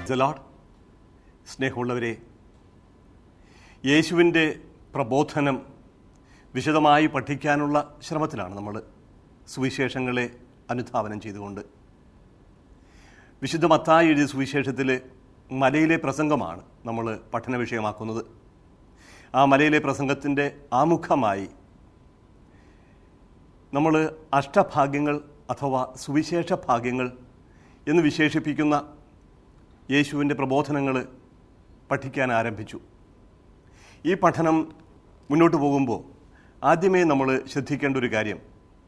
price load സ്നേഹമുള്ളവരെ യേശുവിൻ്റെ പ്രബോധനം വിശദമായി പഠിക്കാനുള്ള ശ്രമത്തിലാണ് നമ്മൾ സുവിശേഷങ്ങളെ അനുധാവനം ചെയ്തുകൊണ്ട് വിശുദ്ധ മത്തായി എഴുതിയ സുവിശേഷത്തിൽ മലയിലെ പ്രസംഗമാണ് നമ്മൾ പഠന വിഷയമാക്കുന്നത് ആ മലയിലെ പ്രസംഗത്തിൻ്റെ ആമുഖമായി നമ്മൾ അഷ്ടഭാഗ്യങ്ങൾ അഥവാ സുവിശേഷ ഭാഗ്യങ്ങൾ എന്ന് വിശേഷിപ്പിക്കുന്ന യേശുവിൻ്റെ പ്രബോധനങ്ങൾ പഠിക്കാൻ ആരംഭിച്ചു ഈ പഠനം മുന്നോട്ട് പോകുമ്പോൾ ആദ്യമേ നമ്മൾ ശ്രദ്ധിക്കേണ്ട ഒരു കാര്യം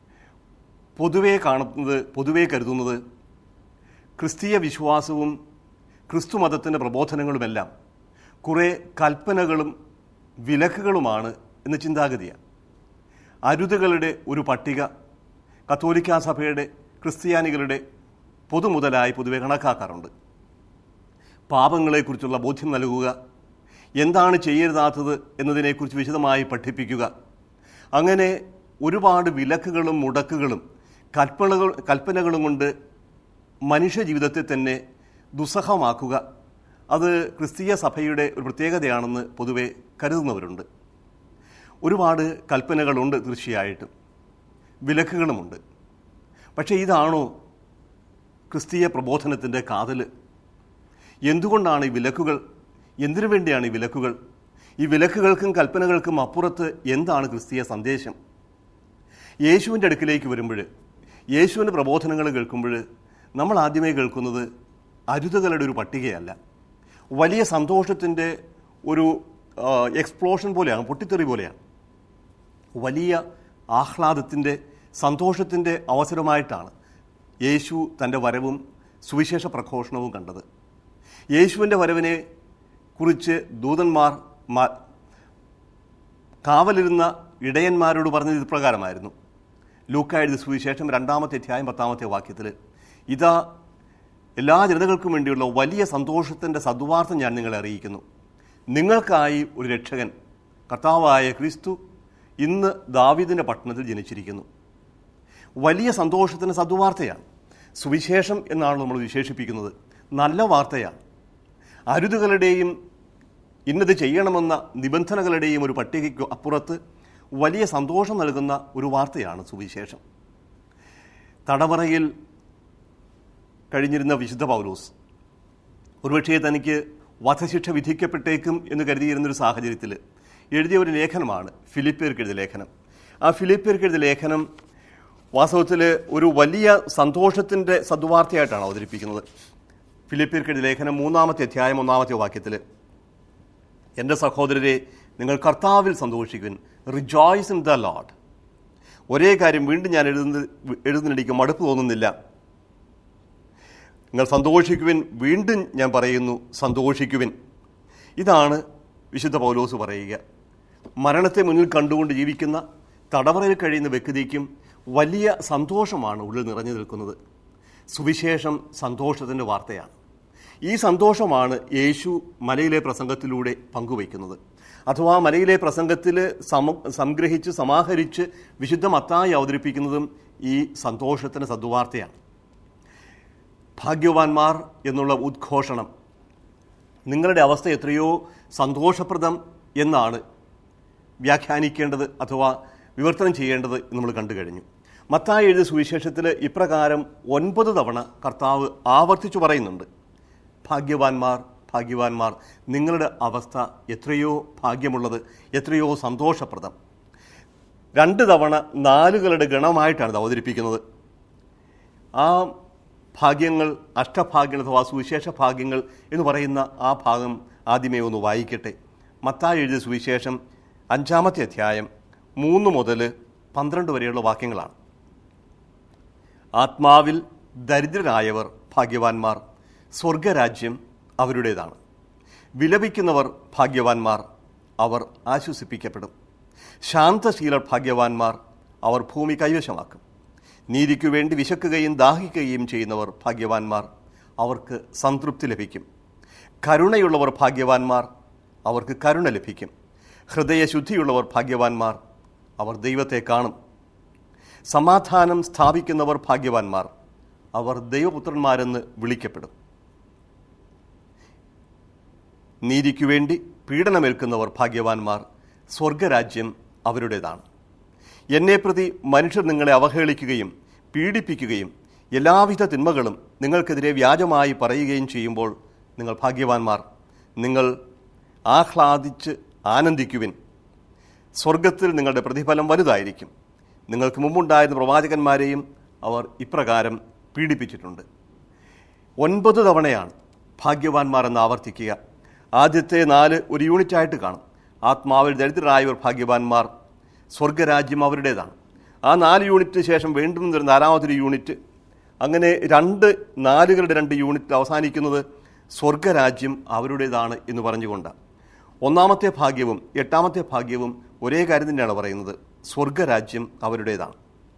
പൊതുവേ കാണുന്നത് പൊതുവേ കരുതുന്നത് ക്രിസ്തീയ വിശ്വാസവും ക്രിസ്തു മതത്തിൻ്റെ പ്രബോധനങ്ങളുമെല്ലാം കുറേ കൽപ്പനകളും വിലക്കുകളുമാണ് എന്ന ചിന്താഗതിയാണ് അരുതുകളുടെ ഒരു പട്ടിക കത്തോലിക്കാ സഭയുടെ ക്രിസ്ത്യാനികളുടെ പൊതുമുതലായി പൊതുവെ കണക്കാക്കാറുണ്ട് പാപങ്ങളെക്കുറിച്ചുള്ള ബോധ്യം നൽകുക എന്താണ് ചെയ്യരുതാത്തത് എന്നതിനെക്കുറിച്ച് വിശദമായി പഠിപ്പിക്കുക അങ്ങനെ ഒരുപാട് വിലക്കുകളും മുടക്കുകളും കൽപ്പനകൾ കൽപ്പനകളും കൊണ്ട് മനുഷ്യ ജീവിതത്തെ തന്നെ ദുസ്സഹമാക്കുക അത് ക്രിസ്തീയ സഭയുടെ ഒരു പ്രത്യേകതയാണെന്ന് പൊതുവെ കരുതുന്നവരുണ്ട് ഒരുപാട് കൽപ്പനകളുണ്ട് തീർച്ചയായിട്ടും വിലക്കുകളുമുണ്ട് പക്ഷേ ഇതാണോ ക്രിസ്തീയ പ്രബോധനത്തിൻ്റെ കാതൽ എന്തുകൊണ്ടാണ് ഈ വിലക്കുകൾ എന്തിനു വേണ്ടിയാണ് ഈ വിലക്കുകൾ ഈ വിലക്കുകൾക്കും കൽപ്പനകൾക്കും അപ്പുറത്ത് എന്താണ് ക്രിസ്തീയ സന്ദേശം യേശുവിൻ്റെ അടുക്കിലേക്ക് വരുമ്പോൾ യേശുവിൻ്റെ പ്രബോധനങ്ങൾ കേൾക്കുമ്പോൾ നമ്മൾ ആദ്യമേ കേൾക്കുന്നത് അരുതുകളുടെ ഒരു പട്ടികയല്ല വലിയ സന്തോഷത്തിൻ്റെ ഒരു എക്സ്പ്ലോഷൻ പോലെയാണ് പൊട്ടിത്തെറി പോലെയാണ് വലിയ ആഹ്ലാദത്തിൻ്റെ സന്തോഷത്തിൻ്റെ അവസരമായിട്ടാണ് യേശു തൻ്റെ വരവും സുവിശേഷ പ്രഘോഷണവും കണ്ടത് യേശുവിൻ്റെ വരവിനെ കുറിച്ച് ദൂതന്മാർ മാ- കാവലിരുന്ന ഇടയന്മാരോട് പറഞ്ഞത് ഇപ്രകാരമായിരുന്നു ലൂക്ക എഴുതിയ സുവിശേഷം രണ്ടാമത്തെ അധ്യായം പത്താമത്തെ വാക്യത്തിൽ ഇതാ എല്ലാ ജനതകൾക്കും വേണ്ടിയുള്ള വലിയ സന്തോഷത്തിൻ്റെ സദ്വാർത്ത ഞാൻ നിങ്ങളെ അറിയിക്കുന്നു നിങ്ങൾക്കായി ഒരു രക്ഷകൻ കർത്താവായ ക്രിസ്തു ഇന്ന് ദാവീദിൻ്റെ പട്ടണത്തിൽ ജനിച്ചിരിക്കുന്നു വലിയ സന്തോഷത്തിന് സദ്വാർത്തയാണ് സുവിശേഷം എന്നാണ് നമ്മൾ വിശേഷിപ്പിക്കുന്നത് നല്ല വാർത്തയാണ് അരുതുകളുടെയും ഇന്നത് ചെയ്യണമെന്ന നിബന്ധനകളുടെയും ഒരു പട്ടികയ്ക്ക് അപ്പുറത്ത് വലിയ സന്തോഷം നൽകുന്ന ഒരു വാർത്തയാണ് സുവിശേഷം തടവറയിൽ കഴിഞ്ഞിരുന്ന വിശുദ്ധ പൗലോസ് ഒരുപക്ഷേ തനിക്ക് വധശിക്ഷ വിധിക്കപ്പെട്ടേക്കും എന്ന് കരുതിയിരുന്നൊരു സാഹചര്യത്തിൽ എഴുതിയ ഒരു ലേഖനമാണ് ഫിലിപ്പിയർക്ക് എഴുതിയ ലേഖനം ആ ഫിലിപ്പിയർക്ക് എഴുതിയ ലേഖനം വാസ്തവത്തിൽ ഒരു വലിയ സന്തോഷത്തിൻ്റെ സദ്വാർത്തയായിട്ടാണ് അവതരിപ്പിക്കുന്നത് ഫിലിപ്പിയർക്ക് എഴുതിയ ലേഖനം മൂന്നാമത്തെ അധ്യായം ഒന്നാമത്തെ വാക്യത്തിൽ എൻ്റെ സഹോദരരെ നിങ്ങൾ കർത്താവിൽ സന്തോഷിക്കുവിൻ റിജോയ്സ് ഇൻ ദ ലോഡ് ഒരേ കാര്യം വീണ്ടും ഞാൻ എഴുതുന്ന എഴുതുന്നിടയ്ക്ക് മടുപ്പ് തോന്നുന്നില്ല നിങ്ങൾ സന്തോഷിക്കുവിൻ വീണ്ടും ഞാൻ പറയുന്നു സന്തോഷിക്കുവിൻ ഇതാണ് വിശുദ്ധ പൗലോസ് പറയുക മരണത്തെ മുന്നിൽ കണ്ടുകൊണ്ട് ജീവിക്കുന്ന തടവറയിൽ കഴിയുന്ന വ്യക്തിക്കും വലിയ സന്തോഷമാണ് ഉള്ളിൽ നിറഞ്ഞു നിൽക്കുന്നത് സുവിശേഷം സന്തോഷത്തിൻ്റെ വാർത്തയാണ് ഈ സന്തോഷമാണ് യേശു മലയിലെ പ്രസംഗത്തിലൂടെ പങ്കുവയ്ക്കുന്നത് അഥവാ മലയിലെ പ്രസംഗത്തിൽ സമ സംഗ്രഹിച്ച് സമാഹരിച്ച് വിശുദ്ധ മത്തായി അവതരിപ്പിക്കുന്നതും ഈ സന്തോഷത്തിൻ്റെ സദ്വാർത്തയാണ് ഭാഗ്യവാന്മാർ എന്നുള്ള ഉദ്ഘോഷണം നിങ്ങളുടെ അവസ്ഥ എത്രയോ സന്തോഷപ്രദം എന്നാണ് വ്യാഖ്യാനിക്കേണ്ടത് അഥവാ വിവർത്തനം ചെയ്യേണ്ടത് എന്ന് നമ്മൾ കണ്ടു കഴിഞ്ഞു മത്തായി എഴുതിയ സുവിശേഷത്തിൽ ഇപ്രകാരം ഒൻപത് തവണ കർത്താവ് ആവർത്തിച്ചു പറയുന്നുണ്ട് ഭാഗ്യവാന്മാർ ഭാഗ്യവാന്മാർ നിങ്ങളുടെ അവസ്ഥ എത്രയോ ഭാഗ്യമുള്ളത് എത്രയോ സന്തോഷപ്രദം രണ്ട് തവണ നാലുകളുടെ ഗണമായിട്ടാണ് ഇത് അവതരിപ്പിക്കുന്നത് ആ ഭാഗ്യങ്ങൾ അഷ്ടഭാഗ്യങ്ങൾ അഥവാ സുവിശേഷ ഭാഗ്യങ്ങൾ എന്ന് പറയുന്ന ആ ഭാഗം ആദ്യമേ ഒന്ന് വായിക്കട്ടെ മത്തായി എഴുതിയ സുവിശേഷം അഞ്ചാമത്തെ അധ്യായം മൂന്ന് മുതൽ പന്ത്രണ്ട് വരെയുള്ള വാക്യങ്ങളാണ് ആത്മാവിൽ ദരിദ്രരായവർ ഭാഗ്യവാന്മാർ സ്വർഗരാജ്യം അവരുടേതാണ് വിലപിക്കുന്നവർ ഭാഗ്യവാന്മാർ അവർ ആശ്വസിപ്പിക്കപ്പെടും ശാന്തശീലർ ഭാഗ്യവാന്മാർ അവർ ഭൂമി കൈവശമാക്കും നീതിക്കു വേണ്ടി വിശക്കുകയും ദാഹിക്കുകയും ചെയ്യുന്നവർ ഭാഗ്യവാന്മാർ അവർക്ക് സംതൃപ്തി ലഭിക്കും കരുണയുള്ളവർ ഭാഗ്യവാന്മാർ അവർക്ക് കരുണ ലഭിക്കും ഹൃദയശുദ്ധിയുള്ളവർ ഭാഗ്യവാന്മാർ അവർ ദൈവത്തെ കാണും സമാധാനം സ്ഥാപിക്കുന്നവർ ഭാഗ്യവാന്മാർ അവർ ദൈവപുത്രന്മാരെന്ന് വിളിക്കപ്പെടും നീതിക്കു വേണ്ടി പീഡനമേൽക്കുന്നവർ ഭാഗ്യവാന്മാർ സ്വർഗരാജ്യം അവരുടേതാണ് എന്നെ പ്രതി മനുഷ്യർ നിങ്ങളെ അവഹേളിക്കുകയും പീഡിപ്പിക്കുകയും എല്ലാവിധ തിന്മകളും നിങ്ങൾക്കെതിരെ വ്യാജമായി പറയുകയും ചെയ്യുമ്പോൾ നിങ്ങൾ ഭാഗ്യവാന്മാർ നിങ്ങൾ ആഹ്ലാദിച്ച് ആനന്ദിക്കുവിൻ സ്വർഗത്തിൽ നിങ്ങളുടെ പ്രതിഫലം വലുതായിരിക്കും നിങ്ങൾക്ക് മുമ്പുണ്ടായിരുന്ന പ്രവാചകന്മാരെയും അവർ ഇപ്രകാരം പീഡിപ്പിച്ചിട്ടുണ്ട് ഒൻപത് തവണയാണ് ഭാഗ്യവാന്മാർ എന്ന് ആവർത്തിക്കുക ആദ്യത്തെ നാല് ഒരു യൂണിറ്റായിട്ട് കാണും ആത്മാവിൽ ദരിദ്രരായവർ ഭാഗ്യവാന്മാർ സ്വർഗരാജ്യം അവരുടേതാണ് ആ നാല് യൂണിറ്റിന് ശേഷം വീണ്ടും ഒരു നാലാമതൊരു യൂണിറ്റ് അങ്ങനെ രണ്ട് നാലുകളുടെ രണ്ട് യൂണിറ്റ് അവസാനിക്കുന്നത് സ്വർഗരാജ്യം അവരുടേതാണ് എന്ന് പറഞ്ഞുകൊണ്ടാണ് ഒന്നാമത്തെ ഭാഗ്യവും എട്ടാമത്തെ ഭാഗ്യവും ഒരേ കാര്യം തന്നെയാണ് പറയുന്നത് സ്വർഗരാജ്യം അവരുടേതാണ്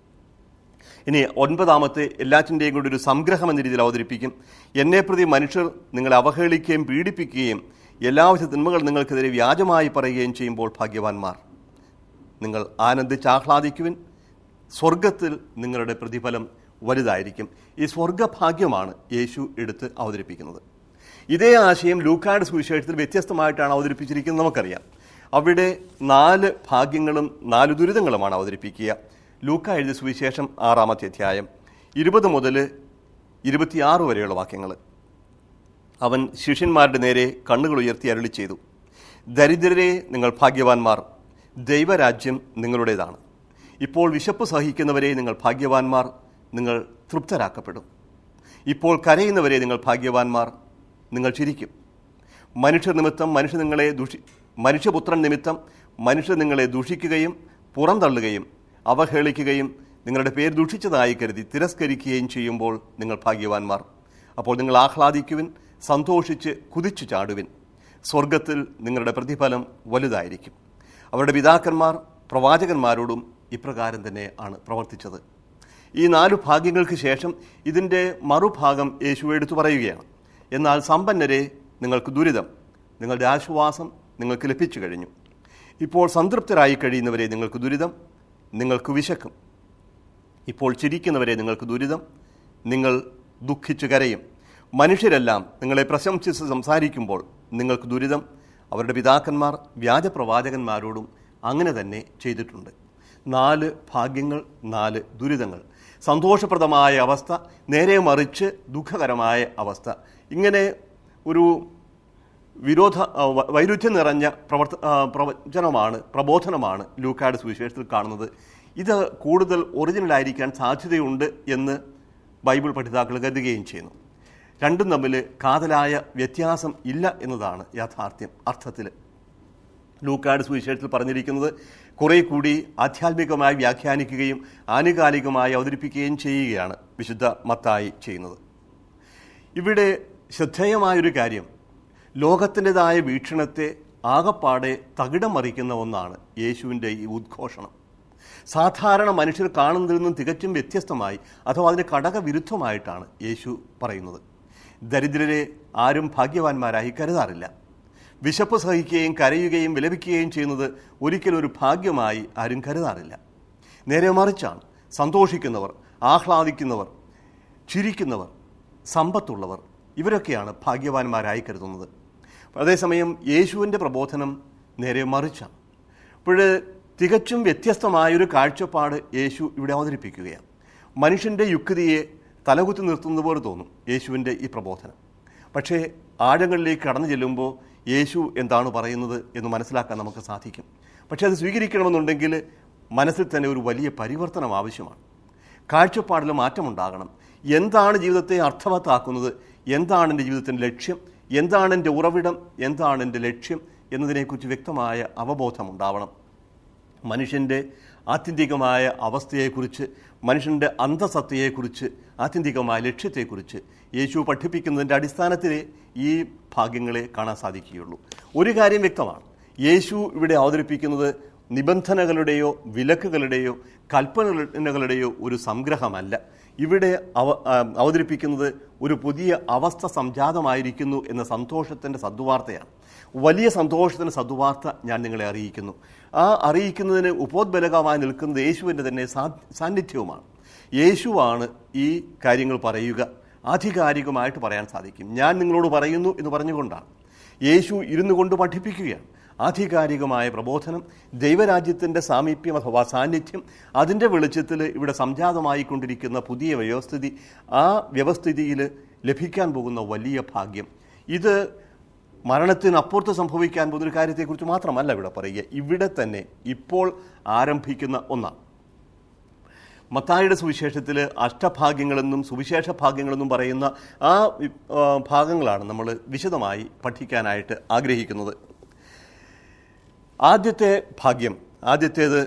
ഇനി ഒൻപതാമത്തെ എല്ലാറ്റിൻ്റെയും കൂടി ഒരു സംഗ്രഹം എന്ന രീതിയിൽ അവതരിപ്പിക്കും എന്നെ പ്രതി മനുഷ്യർ നിങ്ങളെ അവഹേളിക്കുകയും പീഡിപ്പിക്കുകയും എല്ലാവിധ തിന്മകൾ നിങ്ങൾക്കെതിരെ വ്യാജമായി പറയുകയും ചെയ്യുമ്പോൾ ഭാഗ്യവാന്മാർ നിങ്ങൾ ആനന്ദിച്ച് ആഹ്ലാദിക്കുവിൻ സ്വർഗത്തിൽ നിങ്ങളുടെ പ്രതിഫലം വലുതായിരിക്കും ഈ സ്വർഗഭാഗ്യമാണ് യേശു എടുത്ത് അവതരിപ്പിക്കുന്നത് ഇതേ ആശയം ലൂക്കാട് സുവിശേഷത്തിൽ വ്യത്യസ്തമായിട്ടാണ് അവതരിപ്പിച്ചിരിക്കുന്നത് നമുക്കറിയാം അവിടെ നാല് ഭാഗ്യങ്ങളും നാല് ദുരിതങ്ങളുമാണ് അവതരിപ്പിക്കുക ലൂക്ക എഴുതിയ സുവിശേഷം ആറാമത്തെ അധ്യായം ഇരുപത് മുതൽ ഇരുപത്തിയാറ് വരെയുള്ള വാക്യങ്ങൾ അവൻ ശിഷ്യന്മാരുടെ നേരെ കണ്ണുകൾ ഉയർത്തി അരുളി ചെയ്തു ദരിദ്രരെ നിങ്ങൾ ഭാഗ്യവാന്മാർ ദൈവരാജ്യം നിങ്ങളുടേതാണ് ഇപ്പോൾ വിശപ്പ് സഹിക്കുന്നവരെ നിങ്ങൾ ഭാഗ്യവാന്മാർ നിങ്ങൾ തൃപ്തരാക്കപ്പെടും ഇപ്പോൾ കരയുന്നവരെ നിങ്ങൾ ഭാഗ്യവാന്മാർ നിങ്ങൾ ചിരിക്കും മനുഷ്യർ നിമിത്തം മനുഷ്യ നിങ്ങളെ ദുഷി മനുഷ്യപുത്രൻ നിമിത്തം മനുഷ്യർ നിങ്ങളെ ദൂഷിക്കുകയും പുറന്തള്ളുകയും അവഹേളിക്കുകയും നിങ്ങളുടെ പേര് ദുഷിച്ചതായി കരുതി തിരസ്കരിക്കുകയും ചെയ്യുമ്പോൾ നിങ്ങൾ ഭാഗ്യവാന്മാർ അപ്പോൾ നിങ്ങൾ ആഹ്ലാദിക്കുവിൻ സന്തോഷിച്ച് കുതിച്ചു ചാടുവിൻ സ്വർഗത്തിൽ നിങ്ങളുടെ പ്രതിഫലം വലുതായിരിക്കും അവരുടെ പിതാക്കന്മാർ പ്രവാചകന്മാരോടും ഇപ്രകാരം തന്നെ ആണ് പ്രവർത്തിച്ചത് ഈ നാലു ഭാഗ്യങ്ങൾക്ക് ശേഷം ഇതിൻ്റെ മറുഭാഗം യേശു എടുത്തു പറയുകയാണ് എന്നാൽ സമ്പന്നരെ നിങ്ങൾക്ക് ദുരിതം നിങ്ങളുടെ ആശ്വാസം നിങ്ങൾക്ക് ലഭിച്ചു കഴിഞ്ഞു ഇപ്പോൾ സംതൃപ്തരായി കഴിയുന്നവരെ നിങ്ങൾക്ക് ദുരിതം നിങ്ങൾക്ക് വിശക്കും ഇപ്പോൾ ചിരിക്കുന്നവരെ നിങ്ങൾക്ക് ദുരിതം നിങ്ങൾ ദുഃഖിച്ചു കരയും മനുഷ്യരെല്ലാം നിങ്ങളെ പ്രശംസിച്ച് സംസാരിക്കുമ്പോൾ നിങ്ങൾക്ക് ദുരിതം അവരുടെ പിതാക്കന്മാർ വ്യാജപ്രവാചകന്മാരോടും അങ്ങനെ തന്നെ ചെയ്തിട്ടുണ്ട് നാല് ഭാഗ്യങ്ങൾ നാല് ദുരിതങ്ങൾ സന്തോഷപ്രദമായ അവസ്ഥ നേരെ മറിച്ച് ദുഃഖകരമായ അവസ്ഥ ഇങ്ങനെ ഒരു വിരോധ ആ, വ- വൈരുദ്ധ്യം നിറഞ്ഞ പ്രവർത്ത ആ, പ്രവചനമാണ് പ്രബോധനമാണ് ലൂക്കാട് സുവിശേഷത്തിൽ കാണുന്നത് ഇത് കൂടുതൽ ഒറിജിനൽ ആയിരിക്കാൻ സാധ്യതയുണ്ട് എന്ന് ബൈബിൾ പഠിതാക്കൾ കരുതുകയും ചെയ്യുന്നു രണ്ടും തമ്മിൽ കാതലായ വ്യത്യാസം ഇല്ല എന്നതാണ് യാഥാർത്ഥ്യം അർത്ഥത്തിൽ ലൂക്കാട് സുവിശേഷത്തിൽ പറഞ്ഞിരിക്കുന്നത് കുറെ കൂടി ആധ്യാത്മികമായി വ്യാഖ്യാനിക്കുകയും ആനുകാലികമായി അവതരിപ്പിക്കുകയും ചെയ്യുകയാണ് വിശുദ്ധ മത്തായി ചെയ്യുന്നത് ഇവിടെ ശ്രദ്ധേയമായൊരു കാര്യം ലോകത്തിൻ്റെതായ വീക്ഷണത്തെ ആകപ്പാടെ തകിടം മറിക്കുന്ന ഒന്നാണ് യേശുവിൻ്റെ ഈ ഉദ്ഘോഷണം സാധാരണ മനുഷ്യർ കാണുന്നതിൽ നിന്നും തികച്ചും വ്യത്യസ്തമായി അഥവാ അതിന് ഘടകവിരുദ്ധമായിട്ടാണ് യേശു പറയുന്നത് ദരിദ്രരെ ആരും ഭാഗ്യവാന്മാരായി കരുതാറില്ല വിശപ്പ് സഹിക്കുകയും കരയുകയും വിലപിക്കുകയും ചെയ്യുന്നത് ഒരിക്കലും ഒരു ഭാഗ്യമായി ആരും കരുതാറില്ല നേരെ മറിച്ചാണ് സന്തോഷിക്കുന്നവർ ആഹ്ലാദിക്കുന്നവർ ചിരിക്കുന്നവർ സമ്പത്തുള്ളവർ ഇവരൊക്കെയാണ് ഭാഗ്യവാന്മാരായി കരുതുന്നത് അതേസമയം യേശുവിൻ്റെ പ്രബോധനം നേരെ മറിച്ചാണ് അപ്പോൾ തികച്ചും വ്യത്യസ്തമായൊരു കാഴ്ചപ്പാട് യേശു ഇവിടെ അവതരിപ്പിക്കുകയാണ് മനുഷ്യൻ്റെ യുക്തിയെ തലകുത്തി നിർത്തുന്നത് പോലെ തോന്നും യേശുവിൻ്റെ ഈ പ്രബോധനം പക്ഷേ ആഴങ്ങളിലേക്ക് കടന്നു ചെല്ലുമ്പോൾ യേശു എന്താണ് പറയുന്നത് എന്ന് മനസ്സിലാക്കാൻ നമുക്ക് സാധിക്കും പക്ഷേ അത് സ്വീകരിക്കണമെന്നുണ്ടെങ്കിൽ മനസ്സിൽ തന്നെ ഒരു വലിയ പരിവർത്തനം ആവശ്യമാണ് കാഴ്ചപ്പാടിൽ മാറ്റമുണ്ടാകണം എന്താണ് ജീവിതത്തെ അർത്ഥവത്താക്കുന്നത് എന്താണ് എൻ്റെ ജീവിതത്തിൻ്റെ ലക്ഷ്യം എന്താണ് എൻ്റെ ഉറവിടം എന്താണ് എൻ്റെ ലക്ഷ്യം എന്നതിനെക്കുറിച്ച് വ്യക്തമായ അവബോധം ഉണ്ടാവണം മനുഷ്യൻ്റെ ആത്യന്തികമായ അവസ്ഥയെക്കുറിച്ച് മനുഷ്യൻ്റെ അന്തസത്തയെക്കുറിച്ച് ആത്യന്തികമായ ലക്ഷ്യത്തെക്കുറിച്ച് യേശു പഠിപ്പിക്കുന്നതിൻ്റെ അടിസ്ഥാനത്തിലേ ഈ ഭാഗ്യങ്ങളെ കാണാൻ സാധിക്കുകയുള്ളൂ ഒരു കാര്യം വ്യക്തമാണ് യേശു ഇവിടെ അവതരിപ്പിക്കുന്നത് നിബന്ധനകളുടെയോ വിലക്കുകളുടെയോ കൽപ്പനകളുടെയോ ഒരു സംഗ്രഹമല്ല ഇവിടെ അവ ആ, അവതരിപ്പിക്കുന്നത് ഒരു പുതിയ അവസ്ഥ സംജാതമായിരിക്കുന്നു എന്ന സന്തോഷത്തിൻ്റെ സദ്വാർത്തയാണ് വലിയ സന്തോഷത്തിൻ്റെ സദ്വാർത്ത ഞാൻ നിങ്ങളെ അറിയിക്കുന്നു ആ അറിയിക്കുന്നതിന് ഉപോദ്ബലകമായി നിൽക്കുന്നത് യേശുവിൻ്റെ തന്നെ സാ- സാന്നിധ്യവുമാണ് യേശുവാണ് ഈ കാര്യങ്ങൾ പറയുക ആധികാരികമായിട്ട് പറയാൻ സാധിക്കും ഞാൻ നിങ്ങളോട് പറയുന്നു എന്ന് പറഞ്ഞുകൊണ്ടാണ് യേശു ഇരുന്നു കൊണ്ട് പഠിപ്പിക്കുകയാണ് ആധികാരികമായ പ്രബോധനം ദൈവരാജ്യത്തിൻ്റെ സാമീപ്യം അഥവാ സാന്നിധ്യം അതിൻ്റെ വെളിച്ചത്തിൽ ഇവിടെ സംജാതമായിക്കൊണ്ടിരിക്കുന്ന പുതിയ വ്യവസ്ഥിതി ആ വ്യവസ്ഥിതിയിൽ ലഭിക്കാൻ പോകുന്ന വലിയ ഭാഗ്യം ഇത് മരണത്തിനപ്പുറത്ത് സംഭവിക്കാൻ പോകുന്ന ഒരു കാര്യത്തെക്കുറിച്ച് മാത്രമല്ല ഇവിടെ പറയുക ഇവിടെ തന്നെ ഇപ്പോൾ ആരംഭിക്കുന്ന ഒന്നാണ് മത്തായിയുടെ സുവിശേഷത്തിൽ അഷ്ടഭാഗ്യങ്ങളെന്നും സുവിശേഷ ഭാഗ്യങ്ങളെന്നും പറയുന്ന ആ വി- ആ, ഭാഗങ്ങളാണ് നമ്മൾ വിശദമായി പഠിക്കാനായിട്ട് ആഗ്രഹിക്കുന്നത് ആദ്യത്തെ ഭാഗ്യം ആദ്യത്തേത്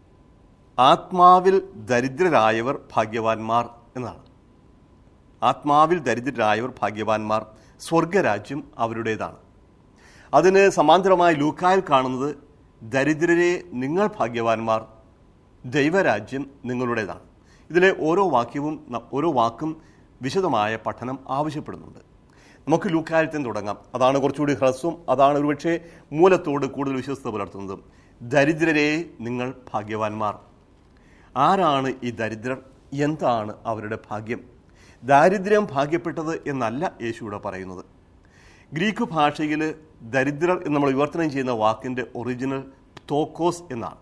ആത്മാവിൽ ദരിദ്രരായവർ ഭാഗ്യവാന്മാർ എന്നാണ് ആത്മാവിൽ ദരിദ്രരായവർ ഭാഗ്യവാന്മാർ സ്വർഗരാജ്യം അവരുടേതാണ് അതിന് സമാന്തരമായി ലൂക്കായിൽ കാണുന്നത് ദരിദ്രരെ നിങ്ങൾ ഭാഗ്യവാന്മാർ ദൈവരാജ്യം നിങ്ങളുടേതാണ് ഇതിലെ ഓരോ വാക്യവും ന- ഓരോ വാക്കും വിശദമായ പഠനം ആവശ്യപ്പെടുന്നുണ്ട് നമുക്ക് ലൂക്കായത്തിൽ തുടങ്ങാം അതാണ് കുറച്ചുകൂടി ഹ്രസ്വം അതാണ് ഒരുപക്ഷെ മൂലത്തോട് കൂടുതൽ വിശ്വസ്ത പുലർത്തുന്നത് ദരിദ്രരെ നിങ്ങൾ ഭാഗ്യവാന്മാർ ആരാണ് ഈ ദരിദ്രർ എന്താണ് അവരുടെ ഭാഗ്യം ദാരിദ്ര്യം ഭാഗ്യപ്പെട്ടത് എന്നല്ല യേശു ഇവിടെ പറയുന്നത് ഗ്രീക്ക് ഭാഷയിൽ ദരിദ്രർ എന്ന് നമ്മൾ വിവർത്തനം ചെയ്യുന്ന വാക്കിൻ്റെ ഒറിജിനൽ തോക്കോസ് എന്നാണ്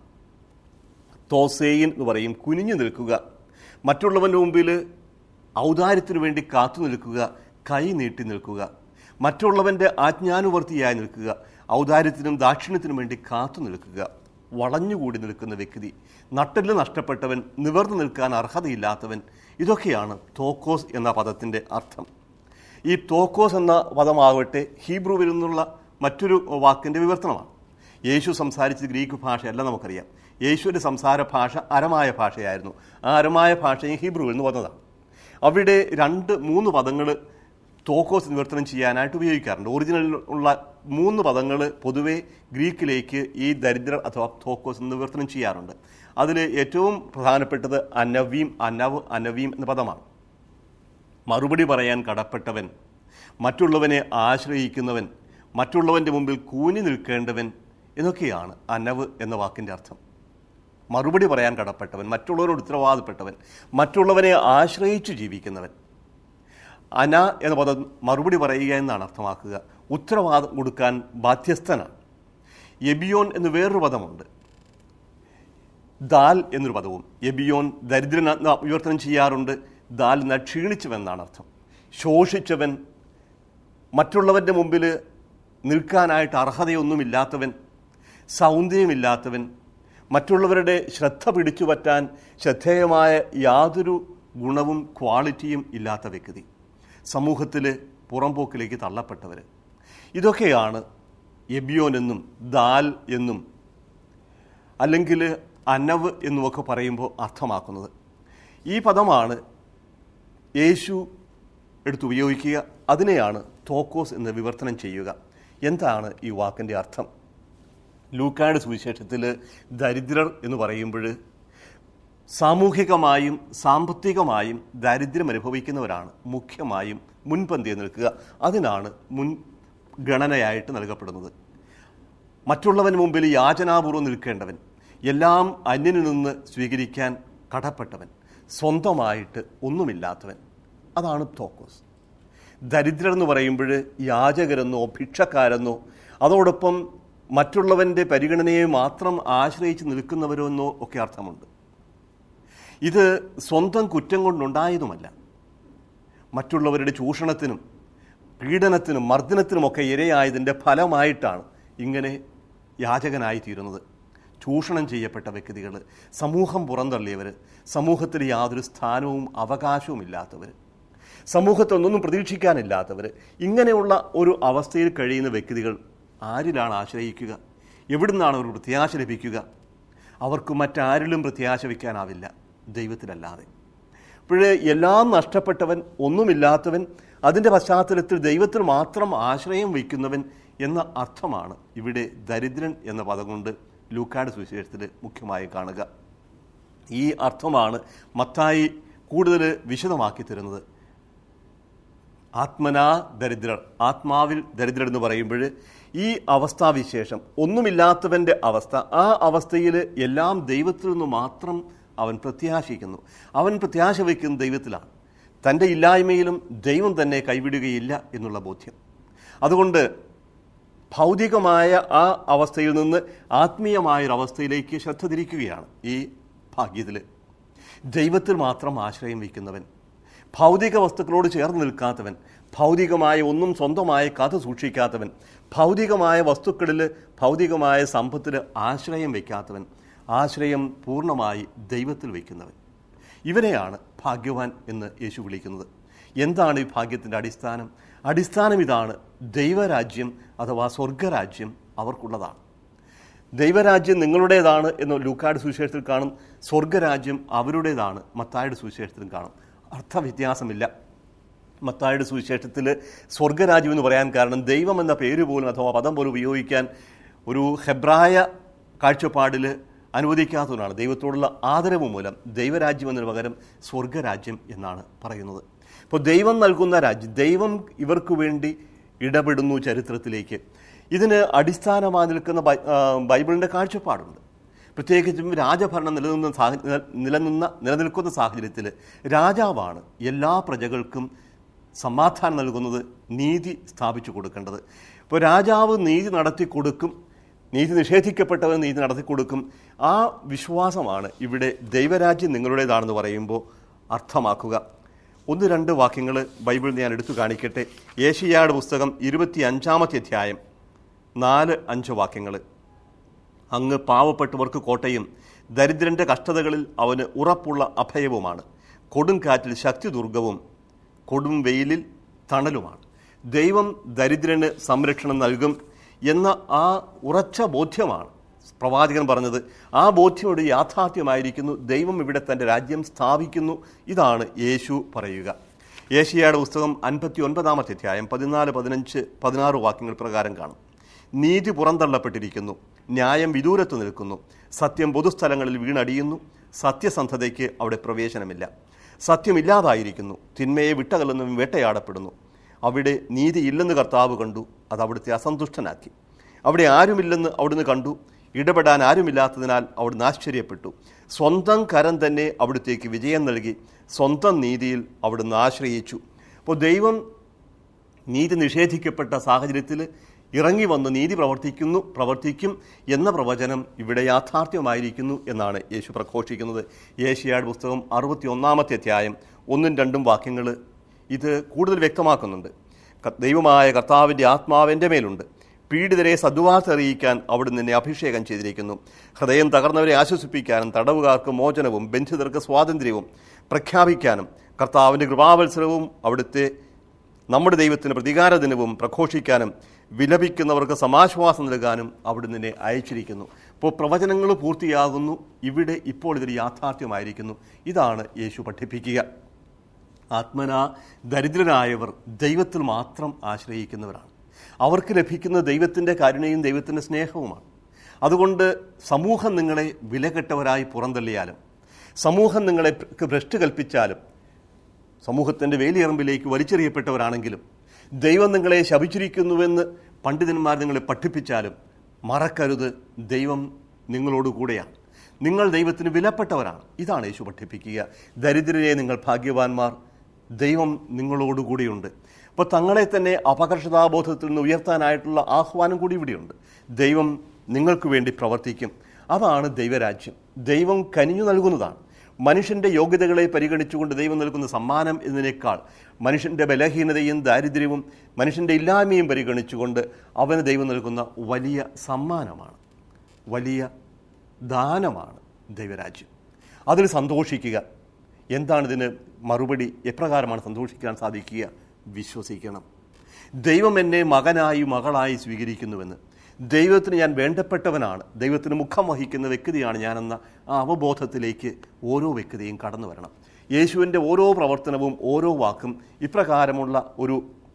തോസേയിൻ എന്ന് പറയും കുനിഞ്ഞു നിൽക്കുക മറ്റുള്ളവൻ്റെ മുമ്പിൽ ഔദാര്യത്തിനു വേണ്ടി കാത്തു നിൽക്കുക കൈ നീട്ടി നിൽക്കുക മറ്റുള്ളവൻ്റെ ആജ്ഞാനുവർത്തിയായി നിൽക്കുക ഔദാര്യത്തിനും ദാക്ഷിണ്യത്തിനും വേണ്ടി കാത്തു നിൽക്കുക വളഞ്ഞുകൂടി നിൽക്കുന്ന വ്യക്തി നട്ടെല്ല് നഷ്ടപ്പെട്ടവൻ നിവർന്നു നിൽക്കാൻ അർഹതയില്ലാത്തവൻ ഇതൊക്കെയാണ് തോക്കോസ് എന്ന പദത്തിൻ്റെ അർത്ഥം ഈ തോക്കോസ് എന്ന പദമാകട്ടെ ഹീബ്രുവിൽ നിന്നുള്ള മറ്റൊരു വാക്കിൻ്റെ വിവർത്തനമാണ് യേശു സംസാരിച്ച ഗ്രീക്ക് ഭാഷയല്ല നമുക്കറിയാം യേശുവിൻ്റെ സംസാര ഭാഷ അരമായ ഭാഷയായിരുന്നു ആ അരമായ ഭാഷയും ഹീബ്രുവിൽ നിന്ന് വന്നതാണ് അവിടെ രണ്ട് മൂന്ന് പദങ്ങൾ തോക്കോസ് നിവർത്തനം ചെയ്യാനായിട്ട് ഉപയോഗിക്കാറുണ്ട് ഒറിജിനലിൽ ഉള്ള മൂന്ന് പദങ്ങൾ പൊതുവെ ഗ്രീക്കിലേക്ക് ഈ ദരിദ്രർ അഥവാ തോക്കോസ് നിവർത്തനം ചെയ്യാറുണ്ട് അതിൽ ഏറ്റവും പ്രധാനപ്പെട്ടത് അനവീം അനവ് അനവീം എന്ന പദമാണ് മറുപടി പറയാൻ കടപ്പെട്ടവൻ മറ്റുള്ളവനെ ആശ്രയിക്കുന്നവൻ മറ്റുള്ളവൻ്റെ മുമ്പിൽ കൂനി നിൽക്കേണ്ടവൻ എന്നൊക്കെയാണ് അനവ് എന്ന വാക്കിൻ്റെ അർത്ഥം മറുപടി പറയാൻ കടപ്പെട്ടവൻ മറ്റുള്ളവരോട് ഉത്തരവാദപ്പെട്ടവൻ മറ്റുള്ളവനെ ആശ്രയിച്ചു ജീവിക്കുന്നവൻ അന എന്ന പദം മറുപടി പറയുക എന്നാണ് അർത്ഥമാക്കുക ഉത്തരവാദം കൊടുക്കാൻ ബാധ്യസ്ഥനാണ് എബിയോൻ എന്ന് വേറൊരു പദമുണ്ട് ദാൽ എന്നൊരു പദവും എബിയോൻ ദരിദ്രൻ എന്ന് വിവർത്തനം ചെയ്യാറുണ്ട് ദാൽ എന്ന ക്ഷീണിച്ചവെന്നാണ് അർത്ഥം ശോഷിച്ചവൻ മറ്റുള്ളവൻ്റെ മുമ്പിൽ നിൽക്കാനായിട്ട് അർഹതയൊന്നുമില്ലാത്തവൻ സൗന്ദര്യമില്ലാത്തവൻ മറ്റുള്ളവരുടെ ശ്രദ്ധ പിടിച്ചു പറ്റാൻ ശ്രദ്ധേയമായ യാതൊരു ഗുണവും ക്വാളിറ്റിയും ഇല്ലാത്ത വ്യക്തി സമൂഹത്തിൽ പുറംപോക്കിലേക്ക് തള്ളപ്പെട്ടവർ ഇതൊക്കെയാണ് എബിയോൻ എന്നും ദാൽ എന്നും അല്ലെങ്കിൽ അനവ് എന്നുമൊക്കെ പറയുമ്പോൾ അർത്ഥമാക്കുന്നത് ഈ പദമാണ് യേശു എടുത്തുപയോഗിക്കുക അതിനെയാണ് തോക്കോസ് എന്ന് വിവർത്തനം ചെയ്യുക എന്താണ് ഈ വാക്കിൻ്റെ അർത്ഥം ലൂക്കായുടെ സുവിശേഷത്തിൽ ദരിദ്രർ എന്ന് പറയുമ്പോൾ സാമൂഹികമായും സാമ്പത്തികമായും ദാരിദ്ര്യം അനുഭവിക്കുന്നവരാണ് മുഖ്യമായും മുൻപന്തിയിൽ നിൽക്കുക അതിനാണ് മുൻ ഗണനയായിട്ട് നൽകപ്പെടുന്നത് മറ്റുള്ളവന് മുമ്പിൽ യാചനാപൂർവ്വം നിൽക്കേണ്ടവൻ എല്ലാം അന്യനിൽ നിന്ന് സ്വീകരിക്കാൻ കടപ്പെട്ടവൻ സ്വന്തമായിട്ട് ഒന്നുമില്ലാത്തവൻ അതാണ് തോക്കോസ് ദരിദ്രർ എന്ന് പറയുമ്പോൾ യാചകരെന്നോ ഭിക്ഷക്കാരെന്നോ അതോടൊപ്പം മറ്റുള്ളവൻ്റെ പരിഗണനയെ മാത്രം ആശ്രയിച്ച് നിൽക്കുന്നവരെന്നോ ഒക്കെ അർത്ഥമുണ്ട് ഇത് സ്വന്തം കുറ്റം കൊണ്ടുണ്ടായതുമല്ല മറ്റുള്ളവരുടെ ചൂഷണത്തിനും പീഡനത്തിനും മർദ്ദനത്തിനുമൊക്കെ ഇരയായതിൻ്റെ ഫലമായിട്ടാണ് ഇങ്ങനെ യാചകനായി തീരുന്നത് ചൂഷണം ചെയ്യപ്പെട്ട വ്യക്തികൾ സമൂഹം പുറന്തള്ളിയവർ സമൂഹത്തിൽ യാതൊരു സ്ഥാനവും അവകാശവും ഇല്ലാത്തവർ സമൂഹത്തിൽ ഒന്നൊന്നും പ്രതീക്ഷിക്കാനില്ലാത്തവർ ഇങ്ങനെയുള്ള ഒരു അവസ്ഥയിൽ കഴിയുന്ന വ്യക്തികൾ ആരിലാണ് ആശ്രയിക്കുക എവിടുന്നാണ് അവർ പ്രത്യാശ ലഭിക്കുക അവർക്ക് മറ്റാരിലും പ്രത്യാശ വയ്ക്കാനാവില്ല ദൈവത്തിലല്ലാതെ അപ്പോഴേ എല്ലാം നഷ്ടപ്പെട്ടവൻ ഒന്നുമില്ലാത്തവൻ അതിൻ്റെ പശ്ചാത്തലത്തിൽ ദൈവത്തിൽ മാത്രം ആശ്രയം വയ്ക്കുന്നവൻ എന്ന അർത്ഥമാണ് ഇവിടെ ദരിദ്രൻ എന്ന പദം കൊണ്ട് ലൂക്കാട് സുവിശേഷത്തിൽ മുഖ്യമായി കാണുക ഈ അർത്ഥമാണ് മത്തായി കൂടുതൽ വിശദമാക്കി തരുന്നത് ആത്മനാ ദരിദ്രർ ആത്മാവിൽ ദരിദ്രർ എന്ന് പറയുമ്പോൾ ഈ അവസ്ഥാവിശേഷം ഒന്നുമില്ലാത്തവൻ്റെ അവസ്ഥ ആ അവസ്ഥയിൽ എല്ലാം ദൈവത്തിൽ നിന്ന് മാത്രം അവൻ പ്രത്യാശിക്കുന്നു അവൻ പ്രത്യാശ വയ്ക്കുന്ന ദൈവത്തിലാണ് തൻ്റെ ഇല്ലായ്മയിലും ദൈവം തന്നെ കൈവിടുകയില്ല എന്നുള്ള ബോധ്യം അതുകൊണ്ട് ഭൗതികമായ ആ അവസ്ഥയിൽ നിന്ന് ആത്മീയമായ ഒരു അവസ്ഥയിലേക്ക് ശ്രദ്ധ തിരിക്കുകയാണ് ഈ ഭാഗ്യത്തിൽ ദൈവത്തിൽ മാത്രം ആശ്രയം വയ്ക്കുന്നവൻ ഭൗതിക വസ്തുക്കളോട് ചേർന്ന് നിൽക്കാത്തവൻ ഭൗതികമായ ഒന്നും സ്വന്തമായി കാത്തു സൂക്ഷിക്കാത്തവൻ ഭൗതികമായ വസ്തുക്കളിൽ ഭൗതികമായ സമ്പത്തിൽ ആശ്രയം വയ്ക്കാത്തവൻ ആശ്രയം പൂർണ്ണമായി ദൈവത്തിൽ വയ്ക്കുന്നവൻ ഇവരെയാണ് ഭാഗ്യവാൻ എന്ന് യേശു വിളിക്കുന്നത് എന്താണ് ഈ ഭാഗ്യത്തിൻ്റെ അടിസ്ഥാനം അടിസ്ഥാനം ഇതാണ് ദൈവരാജ്യം അഥവാ സ്വർഗരാജ്യം അവർക്കുള്ളതാണ് ദൈവരാജ്യം നിങ്ങളുടേതാണ് എന്ന് ലൂക്കാട് സുവിശേഷത്തിൽ കാണും സ്വർഗരാജ്യം അവരുടേതാണ് മത്തായുടെ സുവിശേഷത്തിലും കാണും അർത്ഥവ്യത്യാസമില്ല മത്തായുടെ സുവിശേഷത്തിൽ സ്വർഗരാജ്യം എന്ന് പറയാൻ കാരണം ദൈവം എന്ന പേര് പോലും അഥവാ പദം പോലും ഉപയോഗിക്കാൻ ഒരു ഹെബ്രായ കാഴ്ചപ്പാടിൽ അനുവദിക്കാത്തവരാണ് ദൈവത്തോടുള്ള ആദരവ് മൂലം ദൈവരാജ്യം എന്നതിന് പകരം സ്വർഗരാജ്യം എന്നാണ് പറയുന്നത് അപ്പോൾ ദൈവം നൽകുന്ന രാജ്യം ദൈവം ഇവർക്ക് വേണ്ടി ഇടപെടുന്നു ചരിത്രത്തിലേക്ക് ഇതിന് അടിസ്ഥാനമായി നിൽക്കുന്ന ബൈ- ആ, ബൈബിളിൻ്റെ കാഴ്ചപ്പാടുണ്ട് പ്രത്യേകിച്ചും രാജഭരണം നിലനിന്ന സാഹ- നില- നിലനിന്ന നിലനിൽക്കുന്ന സാഹചര്യത്തിൽ രാജാവാണ് എല്ലാ പ്രജകൾക്കും സമാധാനം നൽകുന്നത് നീതി സ്ഥാപിച്ചു കൊടുക്കേണ്ടത് ഇപ്പോൾ രാജാവ് നീതി നടത്തി കൊടുക്കും നീതി നിഷേധിക്കപ്പെട്ടവൻ നീതി നടത്തി കൊടുക്കും ആ വിശ്വാസമാണ് ഇവിടെ ദൈവരാജ്യം നിങ്ങളുടേതാണെന്ന് പറയുമ്പോൾ അർത്ഥമാക്കുക ഒന്ന് രണ്ട് വാക്യങ്ങൾ ബൈബിളിൽ ഞാൻ എടുത്തു കാണിക്കട്ടെ ഏഷ്യാട് പുസ്തകം ഇരുപത്തി അഞ്ചാമത്തെ അധ്യായം നാല് അഞ്ച് വാക്യങ്ങൾ അങ്ങ് പാവപ്പെട്ടവർക്ക് കോട്ടയും ദരിദ്രന്റെ കഷ്ടതകളിൽ അവന് ഉറപ്പുള്ള അഭയവുമാണ് കൊടുങ്കാറ്റിൽ ശക്തി ദുർഗവും കൊടും വെയിലിൽ തണലുമാണ് ദൈവം ദരിദ്രന് സംരക്ഷണം നൽകും എന്ന ആ ഉറച്ച ബോധ്യമാണ് പ്രവാചകൻ പറഞ്ഞത് ആ ബോധ്യമോട് യാഥാർത്ഥ്യമായിരിക്കുന്നു ദൈവം ഇവിടെ തൻ്റെ രാജ്യം സ്ഥാപിക്കുന്നു ഇതാണ് യേശു പറയുക ഏഷ്യയുടെ പുസ്തകം അൻപത്തി ഒൻപതാമത്തെ അധ്യായം പതിനാല് പതിനഞ്ച് പതിനാറ് വാക്യങ്ങൾ പ്രകാരം കാണും നീതി പുറന്തള്ളപ്പെട്ടിരിക്കുന്നു ന്യായം വിദൂരത്ത് നിൽക്കുന്നു സത്യം പൊതുസ്ഥലങ്ങളിൽ വീണടിയുന്നു സത്യസന്ധതയ്ക്ക് അവിടെ പ്രവേശനമില്ല സത്യമില്ലാതായിരിക്കുന്നു തിന്മയെ വിട്ടകലുന്നവൻ വേട്ടയാടപ്പെടുന്നു അവിടെ നീതിയില്ലെന്ന് കർത്താവ് കണ്ടു അത് അവിടുത്തെ അസന്തുഷ്ടനാക്കി അവിടെ ആരുമില്ലെന്ന് അവിടുന്ന് കണ്ടു ഇടപെടാൻ ആരുമില്ലാത്തതിനാൽ അവിടുന്ന് ആശ്ചര്യപ്പെട്ടു സ്വന്തം കരം തന്നെ അവിടുത്തേക്ക് വിജയം നൽകി സ്വന്തം നീതിയിൽ അവിടുന്ന് ആശ്രയിച്ചു അപ്പോൾ ദൈവം നീതി നിഷേധിക്കപ്പെട്ട സാഹചര്യത്തിൽ ഇറങ്ങി വന്ന് നീതി പ്രവർത്തിക്കുന്നു പ്രവർത്തിക്കും എന്ന പ്രവചനം ഇവിടെ യാഥാർത്ഥ്യമായിരിക്കുന്നു എന്നാണ് യേശു പ്രഘോഷിക്കുന്നത് ഏഷ്യാഡ് പുസ്തകം അറുപത്തി ഒന്നാമത്തെ അധ്യായം ഒന്നും രണ്ടും വാക്യങ്ങൾ ഇത് കൂടുതൽ വ്യക്തമാക്കുന്നുണ്ട് ക- ദൈവമായ കർത്താവിൻ്റെ ആത്മാവിൻ്റെ മേലുണ്ട് പീഡിതരെ സദ്വാർത്ത അറിയിക്കാൻ അവിടുന്ന് നിന്നെ അഭിഷേകം ചെയ്തിരിക്കുന്നു ഹൃദയം തകർന്നവരെ ആശ്വസിപ്പിക്കാനും തടവുകാർക്ക് മോചനവും ബന്ധിതർക്ക് സ്വാതന്ത്ര്യവും പ്രഖ്യാപിക്കാനും കർത്താവിൻ്റെ കൃപാവത്സരവും അവിടുത്തെ നമ്മുടെ ദൈവത്തിന് പ്രതികാര ദിനവും പ്രഘോഷിക്കാനും വിലപിക്കുന്നവർക്ക് സമാശ്വാസം നൽകാനും അവിടുന്ന് നിന്നെ അയച്ചിരിക്കുന്നു ഇപ്പോൾ പ്രവചനങ്ങൾ പൂർത്തിയാകുന്നു ഇവിടെ ഇപ്പോൾ ഇതൊരു യാഥാർത്ഥ്യമായിരിക്കുന്നു ഇതാണ് യേശു പഠിപ്പിക്കുക ആത്മന ദരിദ്രരായവർ ദൈവത്തിൽ മാത്രം ആശ്രയിക്കുന്നവരാണ് അവർക്ക് ലഭിക്കുന്ന ദൈവത്തിൻ്റെ കരുണയും ദൈവത്തിൻ്റെ സ്നേഹവുമാണ് അതുകൊണ്ട് സമൂഹം നിങ്ങളെ വിലകെട്ടവരായി പുറന്തള്ളിയാലും സമൂഹം നിങ്ങളെ ഭ്രഷ്ട് കൽപ്പിച്ചാലും സമൂഹത്തിൻ്റെ വേലിയറമ്പിലേക്ക് വലിച്ചെറിയപ്പെട്ടവരാണെങ്കിലും ദൈവം നിങ്ങളെ ശപിച്ചിരിക്കുന്നുവെന്ന് പണ്ഡിതന്മാർ നിങ്ങളെ പഠിപ്പിച്ചാലും മറക്കരുത് ദൈവം നിങ്ങളോട് കൂടെയാണ് നിങ്ങൾ ദൈവത്തിന് വിലപ്പെട്ടവരാണ് ഇതാണ് യേശു പഠിപ്പിക്കുക ദരിദ്രരെ നിങ്ങൾ ഭാഗ്യവാന്മാർ ദൈവം നിങ്ങളോടുകൂടിയുണ്ട് അപ്പോൾ തങ്ങളെ തന്നെ അപകർഷതാബോധത്തിൽ നിന്ന് ഉയർത്താനായിട്ടുള്ള ആഹ്വാനം കൂടി ഇവിടെയുണ്ട് ദൈവം നിങ്ങൾക്ക് വേണ്ടി പ്രവർത്തിക്കും അതാണ് ദൈവരാജ്യം ദൈവം കനിഞ്ഞു നൽകുന്നതാണ് മനുഷ്യന്റെ യോഗ്യതകളെ പരിഗണിച്ചുകൊണ്ട് ദൈവം നൽകുന്ന സമ്മാനം എന്നതിനേക്കാൾ മനുഷ്യന്റെ ബലഹീനതയും ദാരിദ്ര്യവും മനുഷ്യന്റെ ഇല്ലായ്മയും പരിഗണിച്ചുകൊണ്ട് അവന് ദൈവം നൽകുന്ന വലിയ സമ്മാനമാണ് വലിയ ദാനമാണ് ദൈവരാജ്യം അതിൽ സന്തോഷിക്കുക എന്താണ് ഇതിന് മറുപടി എപ്രകാരമാണ് സന്തോഷിക്കാൻ സാധിക്കുക വിശ്വസിക്കണം ദൈവം എന്നെ മകനായി മകളായി സ്വീകരിക്കുന്നുവെന്ന് ദൈവത്തിന് ഞാൻ വേണ്ടപ്പെട്ടവനാണ് ദൈവത്തിന് മുഖം വഹിക്കുന്ന വ്യക്തിയാണ് ഞാനെന്ന ആ അവബോധത്തിലേക്ക് ഓരോ വ്യക്തിയും കടന്നു വരണം യേശുവിൻ്റെ ഓരോ പ്രവർത്തനവും ഓരോ വാക്കും ഇപ്രകാരമുള്ള ഒരു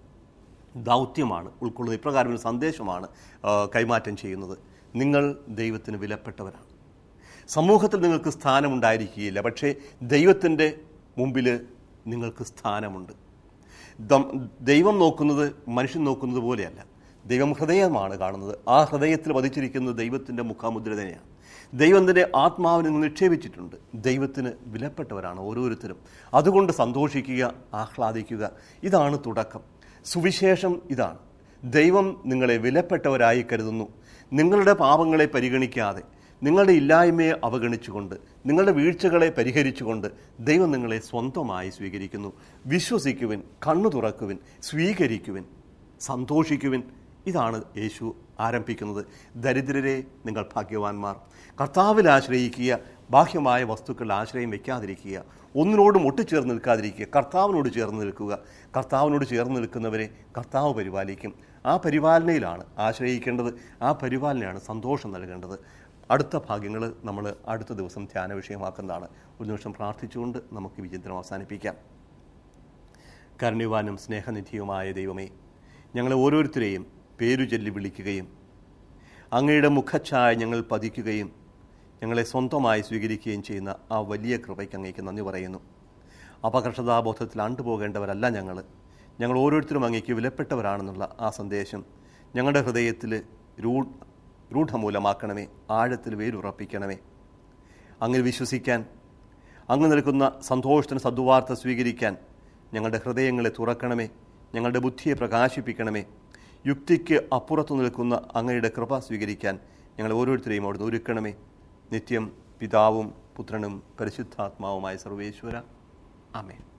ദൗത്യമാണ് ഉൾക്കൊള്ളുന്നത് ഇപ്രകാരം ഒരു സന്ദേശമാണ് ആ, കൈമാറ്റം ചെയ്യുന്നത് നിങ്ങൾ ദൈവത്തിന് വിലപ്പെട്ടവരാണ് സമൂഹത്തിൽ നിങ്ങൾക്ക് സ്ഥാനമുണ്ടായിരിക്കുകയില്ല പക്ഷേ ദൈവത്തിൻ്റെ മുമ്പിൽ നിങ്ങൾക്ക് സ്ഥാനമുണ്ട് ദം- ദൈവം നോക്കുന്നത് മനുഷ്യൻ നോക്കുന്നത് പോലെയല്ല ദൈവം ഹൃദയമാണ് കാണുന്നത് ആ ഹൃദയത്തിൽ വധിച്ചിരിക്കുന്നത് ദൈവത്തിൻ്റെ മുഖാമുദ്ര തന്നെയാണ് ദൈവത്തിൻ്റെ ആത്മാവിനെ നിങ്ങൾ നിക്ഷേപിച്ചിട്ടുണ്ട് ദൈവത്തിന് വിലപ്പെട്ടവരാണ് ഓരോരുത്തരും അതുകൊണ്ട് സന്തോഷിക്കുക ആഹ്ലാദിക്കുക ഇതാണ് തുടക്കം സുവിശേഷം ഇതാണ് ദൈവം നിങ്ങളെ വിലപ്പെട്ടവരായി കരുതുന്നു നിങ്ങളുടെ പാപങ്ങളെ പരിഗണിക്കാതെ നിങ്ങളുടെ ഇല്ലായ്മയെ അവഗണിച്ചുകൊണ്ട് നിങ്ങളുടെ വീഴ്ചകളെ പരിഹരിച്ചുകൊണ്ട് ദൈവം നിങ്ങളെ സ്വന്തമായി സ്വീകരിക്കുന്നു വിശ്വസിക്കുവിൻ കണ്ണു തുറക്കുവിൻ സ്വീകരിക്കുവിൻ സന്തോഷിക്കുവിൻ ഇതാണ് യേശു ആരംഭിക്കുന്നത് ദരിദ്രരെ നിങ്ങൾ ഭാഗ്യവാന്മാർ കർത്താവിൽ ആശ്രയിക്കുക ബാഹ്യമായ വസ്തുക്കളിൽ ആശ്രയം വയ്ക്കാതിരിക്കുക ഒന്നിനോടും ഒട്ടിച്ചേർന്ന് നിൽക്കാതിരിക്കുക കർത്താവിനോട് ചേർന്ന് നിൽക്കുക കർത്താവിനോട് ചേർന്ന് നിൽക്കുന്നവരെ കർത്താവ് പരിപാലിക്കും ആ പരിപാലനയിലാണ് ആശ്രയിക്കേണ്ടത് ആ പരിപാലനയാണ് സന്തോഷം നൽകേണ്ടത് അടുത്ത ഭാഗ്യങ്ങൾ നമ്മൾ അടുത്ത ദിവസം ധ്യാന വിഷയമാക്കുന്നതാണ് ഒരു നിമിഷം പ്രാർത്ഥിച്ചുകൊണ്ട് നമുക്ക് വിചിന്തനം അവസാനിപ്പിക്കാം കരുണ്യവാനും സ്നേഹനിധിയുമായ ദൈവമേ ഞങ്ങളെ ഓരോരുത്തരെയും പേരു ചൊല്ലി വിളിക്കുകയും അങ്ങയുടെ മുഖച്ഛായ ഞങ്ങൾ പതിക്കുകയും ഞങ്ങളെ സ്വന്തമായി സ്വീകരിക്കുകയും ചെയ്യുന്ന ആ വലിയ കൃപയ്ക്ക് അങ്ങേക്ക് നന്ദി പറയുന്നു അപകർഷതാബോധത്തിൽ ആണ്ടുപോകേണ്ടവരല്ല ഞങ്ങൾ ഞങ്ങൾ ഓരോരുത്തരും അങ്ങേക്ക് വിലപ്പെട്ടവരാണെന്നുള്ള ആ സന്ദേശം ഞങ്ങളുടെ ഹൃദയത്തിൽ രൂ രൂഢമൂലമാക്കണമേ ആഴത്തിൽ വേരുറപ്പിക്കണമേ അങ്ങനെ വിശ്വസിക്കാൻ അങ്ങ് നിൽക്കുന്ന സന്തോഷത്തിന് സദ്വാർത്ത സ്വീകരിക്കാൻ ഞങ്ങളുടെ ഹൃദയങ്ങളെ തുറക്കണമേ ഞങ്ങളുടെ ബുദ്ധിയെ പ്രകാശിപ്പിക്കണമേ യുക്തിക്ക് അപ്പുറത്തു നിൽക്കുന്ന അങ്ങയുടെ കൃപ സ്വീകരിക്കാൻ ഞങ്ങൾ ഓരോരുത്തരെയും അവിടുന്ന് ഒരുക്കണമേ നിത്യം പിതാവും പുത്രനും പരിശുദ്ധാത്മാവുമായ സർവേശ്വര ആമേൻ